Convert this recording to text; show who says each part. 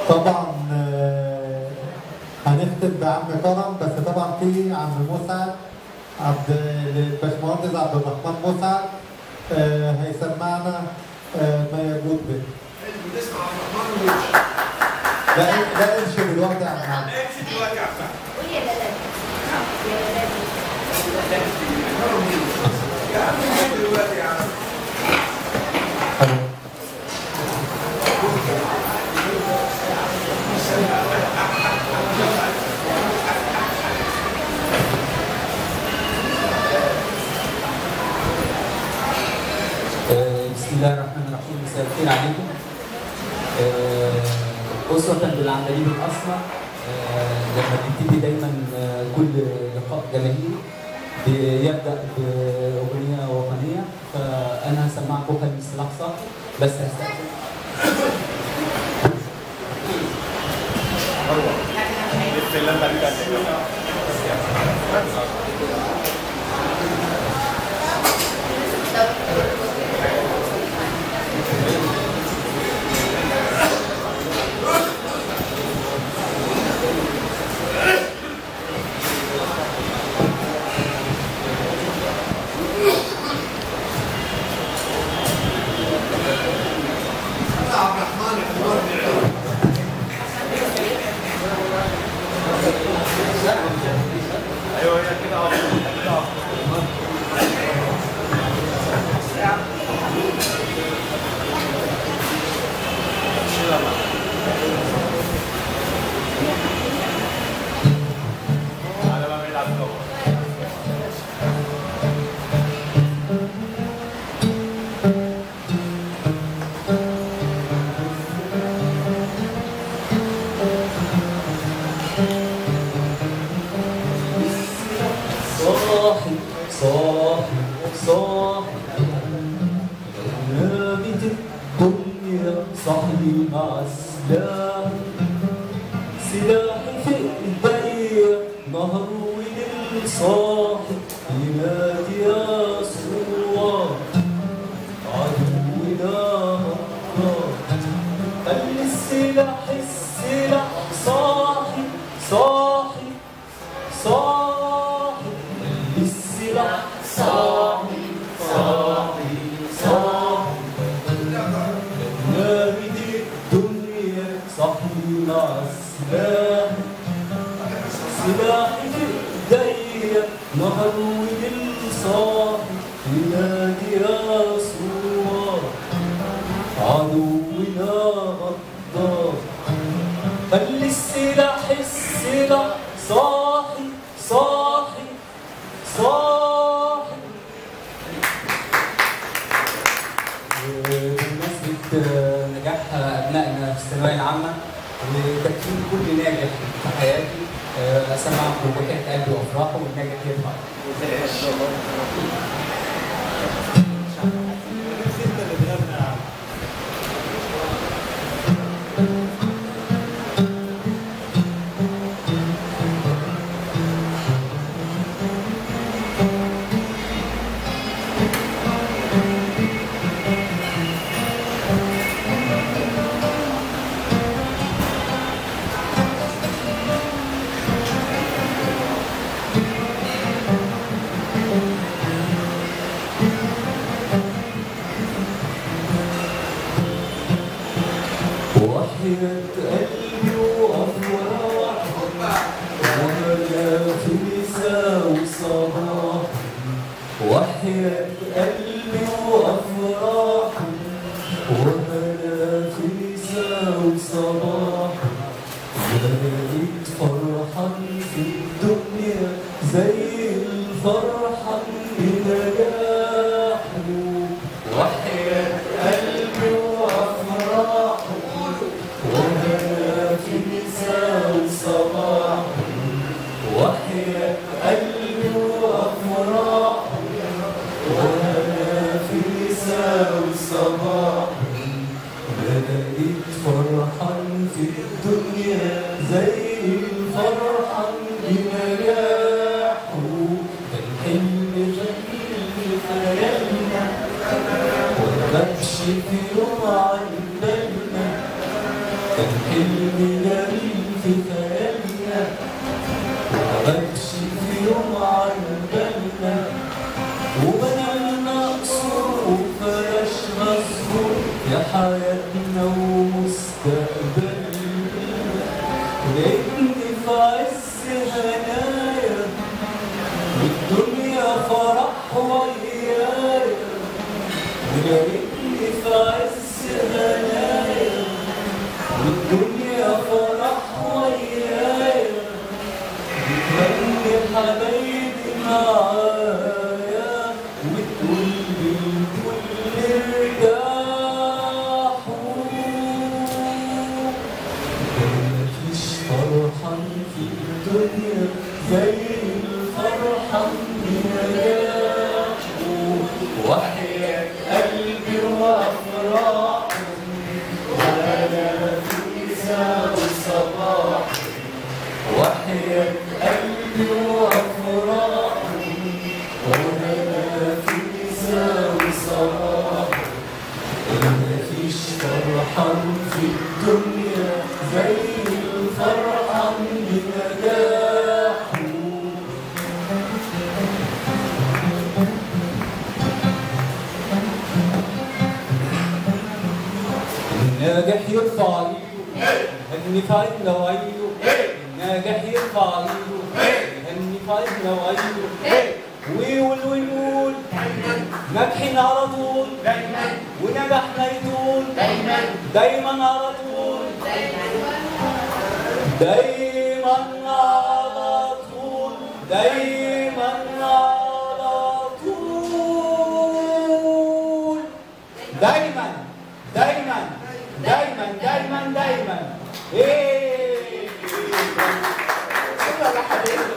Speaker 1: طبعا آه، هنختم بعم كرم بس طبعا في عم مسعد عبد الباشمهندس عبد الرحمن مسعد آه، هيسمعنا آه، ما يجود به
Speaker 2: بنسمع عبد الرحمن ونمشي
Speaker 1: لا لا امشي دلوقتي يا عم عبد.
Speaker 2: امشي دلوقتي يا عبد
Speaker 3: قول يا بلد يا بلد
Speaker 2: يا عم امشي دلوقتي يا عم
Speaker 4: آه، بسم الله الرحمن الرحيم مساء الخير عليكم آه، أسوة بالعملية الأسرع آه، لما بنبتدي دايما آه، كل لقاء جماهيري بيبدأ بأغنية وطنية فأنا هسمعكم خلي السلاح صح بس هستأذن
Speaker 2: يا عبد الرحمن اختبار العلم ايوه هي كده افضل كده افضل على ما بيلعب جوه
Speaker 4: صاحي صاحي صاحي نامت الدنيا صاحي مع السلاح سلاحي في ايديا نهر وليل صاحي ينادي يا صوار عدونا هرب خلي السلاح السلاح صاحي صاحي صاحي السلاح صاحي صاحي صاحي نارد الدنيا صاحي مع السلاح سلاحي في ايديا نهر وليل صاحي ينادي يا صوار عدونا غدار خلي السلاح السلاح صاحي صاحي صاحي بمناسبة آه، نجاح أبنائنا في الثانوية العامة وتكريم كل ناجح في حياتي آه، أسمعكم بكاء قلبي وأفراحه والناجح يرفع وحياة قلبي وأفراح ولا في مساء وصباح وحياة قلبي وأفراح ولا في مساء وصباح بقيت فرحان في الدنيا زي الفرحة بنجاحه وحياة قلبي وأفراحه وأنا في مساء وصباح وحياة قلبي وأفراحه وأنا في مساء وصباح بقيت فرحان في الدنيا زي الفرحان بنجاحه كان حلم جميل في خيالنا ومبش في يوم عن بالنا كان حلم وبنى مقصور وفرش مسرور يا حياتنا ومستقبلنا لقيتني في عز هنايا والدنيا فرح ويايا ويا ريتني في عز هنايا والدنيا فرح ويايا بتغني حبايبي معايا وتقول للكل ارتاحوا مفيش فرحان في الدنيا زي الفرحان بنجاحه وحياة قلبي وأفراحه وأنا في ساعة صباح وحياة قلبي وأفراحه وأنا في ساعة صباح مفيش فرحان في الدنيا زي الفرحان بنجاحه الناجح يرفع ايده يهني في عين لو عيده الناجح يرفع ايده يهني في عين لو عيده ويقول ونقول ناجحين على طول ونجحنا يطول دايما على طول دايما على طول دايما على طول دايما دايما دايما دايما دايما ايه
Speaker 5: شكرا لحضرتك